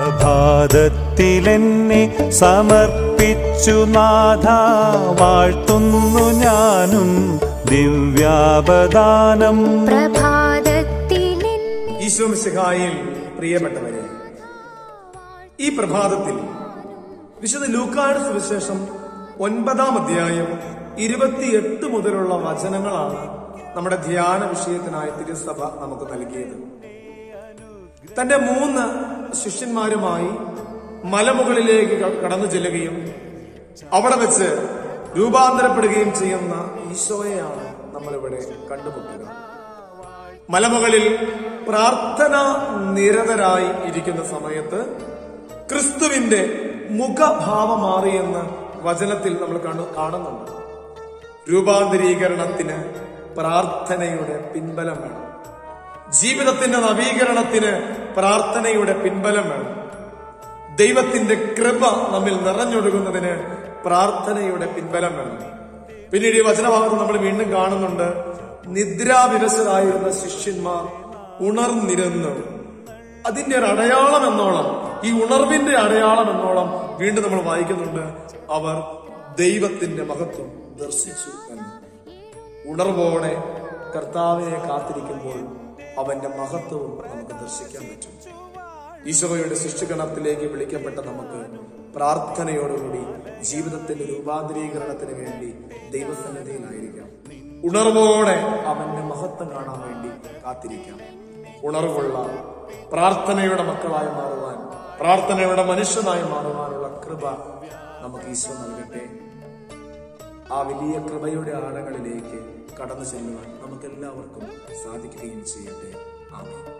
പ്രഭാതത്തിലെന്നെ സമർപ്പിച്ചു നാഥ വാഴ്ത്തുന്നു ഞാനും ദിവ്യാപദാനം പ്രഭാതത്തിലെന്നെ ഈശോ മിശിഹായിൽ പ്രിയപ്പെട്ടവരെ ഈ പ്രഭാതത്തിൽ വിശുദ്ധ ലൂക്കാട് സുവിശേഷം ഒൻപതാം അധ്യായം ഇരുപത്തിയെട്ട് മുതലുള്ള വചനങ്ങളാണ് നമ്മുടെ ധ്യാന വിഷയത്തിനായി തിരുസഭ നമുക്ക് നൽകിയത് തന്റെ മൂന്ന് ശിഷ്യന്മാരുമായി മലമുകളിലേക്ക് ക- കടന്നു ചെല്ലുകയും അവിടെ വെച്ച് രൂപാന്തരപ്പെടുകയും ചെയ്യുന്ന ഈശോയെയാണ് നമ്മളിവിടെ കണ്ടുമുട്ടുക മലമുകളിൽ പ്രാർത്ഥന നിരതരായി ഇരിക്കുന്ന സമയത്ത് ക്രിസ്തുവിന്റെ മുഖഭാവം മാറിയെന്ന് വചനത്തിൽ നമ്മൾ കാണു കാണുന്നുണ്ട് രൂപാന്തരീകരണത്തിന് പ്രാർത്ഥനയുടെ പിൻബലം വേണം ജീവിതത്തിന്റെ നവീകരണത്തിന് പ്രാർത്ഥനയുടെ പിൻബലം വേണം ദൈവത്തിന്റെ കൃപ നമ്മിൽ നിറഞ്ഞൊഴുകുന്നതിന് പ്രാർത്ഥനയുടെ പിൻബലം വേണം പിന്നീട് ഈ വചനഭാഗത്ത് നമ്മൾ വീണ്ടും കാണുന്നുണ്ട് നിദ്രാവിവശരായിരുന്ന ശിഷ്യന്മാർ ഉണർന്നിരുന്നു അതിന്റെ ഒരു അടയാളം എന്നോളം ഈ ഉണർവിന്റെ അടയാളം എന്നോളം വീണ്ടും നമ്മൾ വായിക്കുന്നുണ്ട് അവർ ദൈവത്തിന്റെ മഹത്വം ദർശിച്ചു എന്ന് ഉണർവോടെ കർത്താവിനെ കാത്തിരിക്കുമ്പോൾ അവന്റെ മഹത്വവും നമുക്ക് ദർശിക്കാൻ പറ്റും ഈശോയുടെ സൃഷ്ടിഗണത്തിലേക്ക് വിളിക്കപ്പെട്ട നമുക്ക് പ്രാർത്ഥനയോടുകൂടി ജീവിതത്തിന്റെ രൂപാന്തരീകരണത്തിന് വേണ്ടി ദൈവസന്നിധിയിലായിരിക്കാം ഉണർവോടെ അവന്റെ മഹത്വം കാണാൻ വേണ്ടി കാത്തിരിക്കാം ഉണർവുള്ള പ്രാർത്ഥനയുടെ മക്കളായി മാറുവാൻ പ്രാർത്ഥനയുടെ മനുഷ്യനായി മാറുവാനുള്ള കൃപ നമുക്ക് ഈശോ നൽകട്ടെ ആ വലിയ കൃപയുടെ ആഴങ്ങളിലേക്ക് കടന്നു ചെല്ലുവാൻ നമുക്ക് എല്ലാവർക്കും സാധിക്കുകയും ചെയ്യട്ടെ ആമേൻ